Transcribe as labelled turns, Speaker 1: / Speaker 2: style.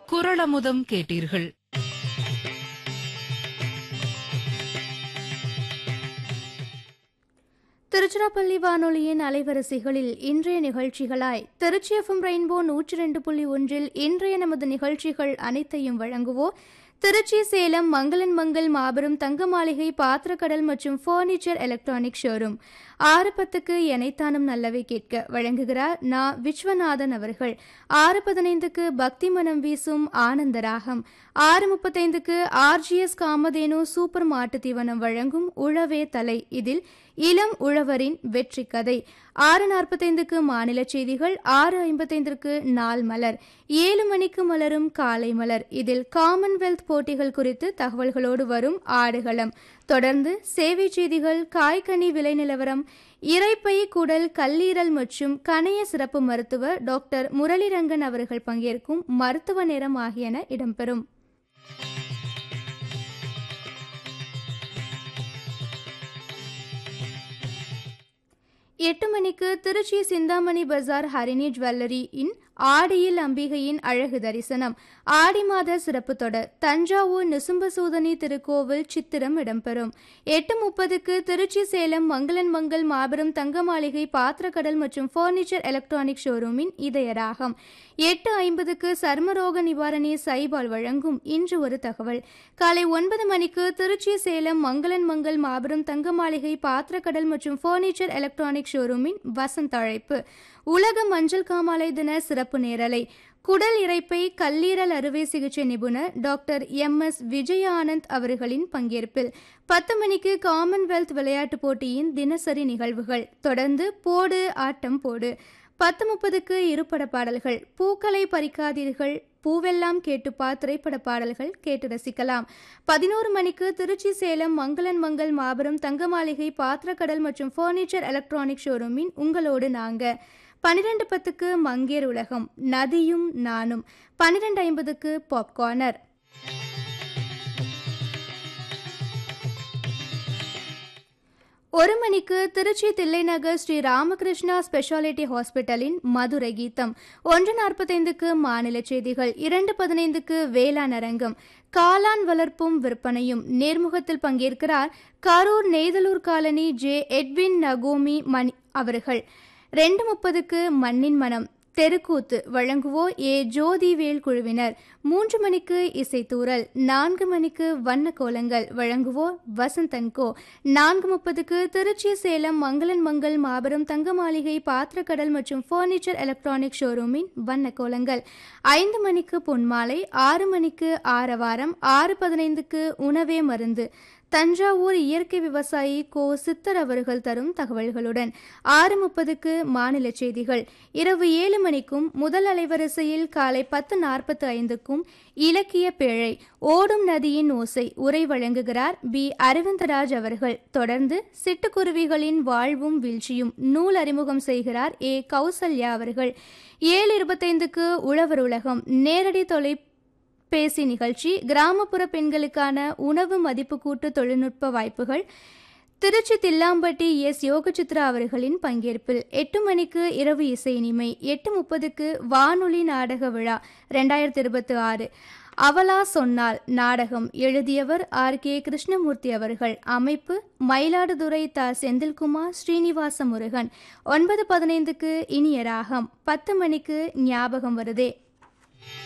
Speaker 1: குரளமுதம் கேட்டீர்கள்
Speaker 2: திருச்சிராப்பள்ளி வானொலியின் அலைவரிசைகளில் இன்றைய நிகழ்ச்சிகளாய் திருச்சி எஃப்எம் ரெயின்போ நூற்றி ரெண்டு புள்ளி ஒன்றில் இன்றைய நமது நிகழ்ச்சிகள் அனைத்தையும் வழங்குவோர் திருச்சி சேலம் மங்களன் மங்கள் மாபெரும் தங்க மாளிகை பாத்திரக்கடல் மற்றும் ஃபர்னிச்சர் எலக்ட்ரானிக் ஷோரூம் ஆறு பத்துக்கு எனைத்தானும் நல்லவை கேட்க வழங்குகிறார் நா விஸ்வநாதன் அவர்கள் ஆறு பதினைந்துக்கு பக்தி மனம் வீசும் ஆனந்த ராகம் ஆறு முப்பத்தைந்துக்கு ஆர்ஜிஎஸ் காமதேனு சூப்பர் மாட்டு தீவனம் வழங்கும் உழவே தலை இதில் இளம் உழவரின் வெற்றி கதை ஆறு நாற்பத்தைந்துக்கு மாநில செய்திகள் ஆறு ஐம்பத்தைந்திற்கு நாள் மலர் ஏழு மணிக்கு மலரும் காலை மலர் இதில் காமன்வெல்த் போட்டிகள் குறித்து தகவல்களோடு வரும் ஆடுகளம் தொடர்ந்து சேவை செய்திகள் காய்கனி விலை நிலவரம் இறைப்பை குடல் கல்லீரல் மற்றும் கணைய சிறப்பு மருத்துவர் டாக்டர் முரளிரங்கன் அவர்கள் பங்கேற்கும் மருத்துவ நேரம் ஆகியன இடம்பெறும் எட்டு மணிக்கு திருச்சி சிந்தாமணி பஜார் ஹரிணி ஜுவல்லரி இன் ஆடியில் அம்பிகையின் அழகு தரிசனம் ஆடி மாத சிறப்பு தொடர் தஞ்சாவூர் நிசும்பசூதனி திருக்கோவில் சித்திரம் இடம்பெறும் எட்டு முப்பதுக்கு திருச்சி சேலம் மங்களன் மங்கள் மாபெரும் தங்க மாளிகை பாத்திரக்கடல் மற்றும் ஃபர்னிச்சர் எலக்ட்ரானிக் ஷோரூமின் இதயராகம் எட்டு ஐம்பதுக்கு சர்மரோக நிவாரணி சைபால் வழங்கும் இன்று ஒரு தகவல் காலை ஒன்பது மணிக்கு திருச்சி சேலம் மங்களன் மங்கள் மாபெரும் தங்க மாளிகை பாத்திரக்கடல் மற்றும் ஃபர்னிச்சர் எலக்ட்ரானிக் ஷோரூமின் வசந்த அழைப்பு உலக மஞ்சள் காமாலை தின சிறப்பு நேரலை குடல் இறைப்பை கல்லீரல் அறுவை சிகிச்சை நிபுணர் டாக்டர் எம் எஸ் விஜயானந்த் அவர்களின் பங்கேற்பில் பத்து மணிக்கு காமன்வெல்த் விளையாட்டுப் போட்டியின் தினசரி நிகழ்வுகள் தொடர்ந்து போடு ஆட்டம் போடு பத்து முப்பதுக்கு இருபட பாடல்கள் பூக்களை பறிக்காதீர்கள் பூவெல்லாம் கேட்டுப்பா திரைப்பட பாடல்கள் கேட்டு ரசிக்கலாம் பதினோரு மணிக்கு திருச்சி சேலம் மங்களன் மங்கள் மாபெரும் தங்க மாளிகை பாத்திரக்கடல் மற்றும் ஃபர்னிச்சர் எலக்ட்ரானிக் ஷோரூமின் உங்களோடு நாங்க பன்னிரெண்டு பத்துக்கு மங்கேர் உலகம் நதியும் நானும் பன்னிரெண்டு ஐம்பதுக்கு பாப்கார்னர் ஒரு மணிக்கு திருச்சி தில்லைநகர் ஸ்ரீ ராமகிருஷ்ணா ஸ்பெஷாலிட்டி ஹாஸ்பிட்டலின் மதுரை கீதம் ஒன்று நாற்பத்தைந்துக்கு மாநில செய்திகள் இரண்டு பதினைந்துக்கு வேளாண் அரங்கம் காளான் வளர்ப்பும் விற்பனையும் நேர்முகத்தில் பங்கேற்கிறார் Karur Neithalur colony J Edwin நகோமி மணி அவர்கள் ரெண்டு முப்பதுக்கு மண்ணின் மனம் தெருக்கூத்து வழங்குவோர் ஏ ஜோதிவேல் குழுவினர் மூன்று மணிக்கு இசைத்தூரல் நான்கு மணிக்கு வண்ண கோலங்கள் வழங்குவோர் வசந்தன்கோ நான்கு முப்பதுக்கு திருச்சி சேலம் மங்களன் மங்கள் மாபெரும் தங்க மாளிகை பாத்திரக்கடல் மற்றும் ஃபர்னிச்சர் எலக்ட்ரானிக் ஷோரூமின் வண்ண கோலங்கள் ஐந்து மணிக்கு பொன்மாலை ஆறு மணிக்கு ஆரவாரம் ஆறு பதினைந்துக்கு உணவே மருந்து தஞ்சாவூர் இயற்கை விவசாயி கோ சித்தர் அவர்கள் தரும் தகவல்களுடன் ஆறு முப்பதுக்கு மாநில செய்திகள் இரவு ஏழு மணிக்கும் முதல் அலைவரிசையில் காலை பத்து நாற்பத்து ஐந்துக்கும் இலக்கிய பேழை ஓடும் நதியின் ஓசை உரை வழங்குகிறார் பி அரவிந்தராஜ் அவர்கள் தொடர்ந்து சிட்டுக்குருவிகளின் வாழ்வும் வீழ்ச்சியும் நூல் அறிமுகம் செய்கிறார் ஏ கௌசல்யா அவர்கள் ஏழு இருபத்தைந்துக்கு உழவர் உலகம் நேரடி தொலை பேசி நிகழ்ச்சி கிராமப்புற பெண்களுக்கான உணவு மதிப்பு கூட்டு தொழில்நுட்ப வாய்ப்புகள் திருச்சி தில்லாம்பட்டி எஸ் யோகசித்ரா அவர்களின் பங்கேற்பில் எட்டு மணிக்கு இரவு இசை இனிமை எட்டு முப்பதுக்கு வானொலி நாடக விழா ரெண்டாயிரத்தி இருபத்தி ஆறு அவலா சொன்னால் நாடகம் எழுதியவர் ஆர் கே கிருஷ்ணமூர்த்தி அவர்கள் அமைப்பு மயிலாடுதுறை த செந்தில்குமார் ஸ்ரீனிவாச முருகன் ஒன்பது பதினைந்துக்கு இனிய ராகம் பத்து மணிக்கு ஞாபகம் வருதே